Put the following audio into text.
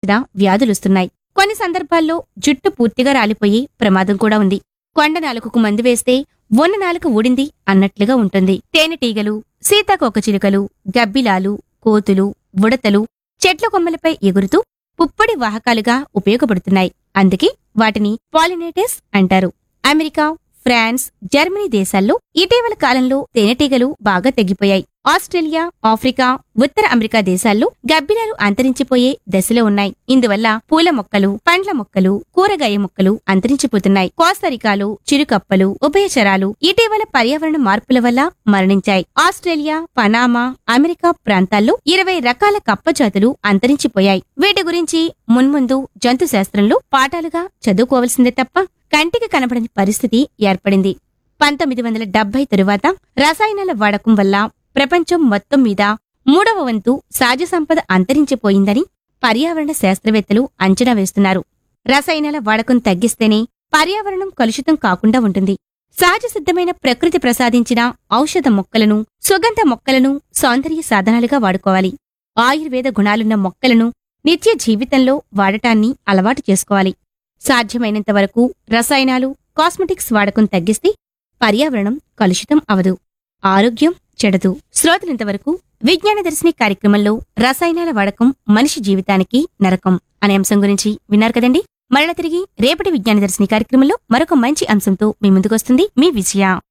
మీద వ్యాధులొస్తున్నాయి కొన్ని సందర్భాల్లో జుట్టు పూర్తిగా రాలిపోయి ప్రమాదం కూడా ఉంది కొండ నాలుకకు మందు వేస్తే ఉన్న నాలుక ఊడింది అన్నట్లుగా ఉంటుంది తేనెటీగలు సీతాకోకచిలుకలు గబ్బిలాలు కోతులు ఉడతలు చెట్ల కొమ్మలపై ఎగురుతూ పుప్పొడి వాహకాలుగా ఉపయోగపడుతున్నాయి అందుకే వాటిని పాలినేటర్స్ అంటారు అమెరికా ఫ్రాన్స్ జర్మనీ దేశాల్లో ఇటీవల కాలంలో తేనెటీగలు బాగా తగ్గిపోయాయి ఆస్ట్రేలియా ఆఫ్రికా ఉత్తర అమెరికా దేశాల్లో గబ్బిలాలు అంతరించిపోయే దశలో ఉన్నాయి ఇందువల్ల పూల మొక్కలు పండ్ల మొక్కలు కూరగాయ మొక్కలు అంతరించిపోతున్నాయి కోస్తరికాలు చిరుకప్పలు ఉభయచరాలు ఇటీవల పర్యావరణ మార్పుల వల్ల మరణించాయి ఆస్ట్రేలియా పనామా అమెరికా ప్రాంతాల్లో ఇరవై రకాల కప్ప జాతులు అంతరించిపోయాయి వీటి గురించి మున్ముందు జంతు శాస్త్రంలో పాఠాలుగా చదువుకోవలసిందే తప్ప కంటికి కనపడని పరిస్థితి ఏర్పడింది పంతొమ్మిది వందల డెబ్బై తరువాత రసాయనాల వాడకం వల్ల ప్రపంచం మొత్తం మీద మూడవ వంతు సహజ సంపద అంతరించిపోయిందని పర్యావరణ శాస్త్రవేత్తలు అంచనా వేస్తున్నారు రసాయనాల వాడకం తగ్గిస్తేనే పర్యావరణం కలుషితం కాకుండా ఉంటుంది సహజ సిద్ధమైన ప్రకృతి ప్రసాదించిన ఔషధ మొక్కలను సుగంధ మొక్కలను సౌందర్య సాధనాలుగా వాడుకోవాలి ఆయుర్వేద గుణాలున్న మొక్కలను నిత్య జీవితంలో వాడటాన్ని అలవాటు చేసుకోవాలి సాధ్యమైనంత వరకు రసాయనాలు కాస్మెటిక్స్ వాడకం తగ్గిస్తే పర్యావరణం కలుషితం అవదు ఆరోగ్యం చెడదు శ్రోతలింతవరకు విజ్ఞాన దర్శిని కార్యక్రమంలో రసాయనాల వాడకం మనిషి జీవితానికి నరకం అనే అంశం గురించి విన్నారు కదండి మరణ తిరిగి రేపటి విజ్ఞాన దర్శిని కార్యక్రమంలో మరొక మంచి అంశంతో మీ ముందుకొస్తుంది మీ విజయ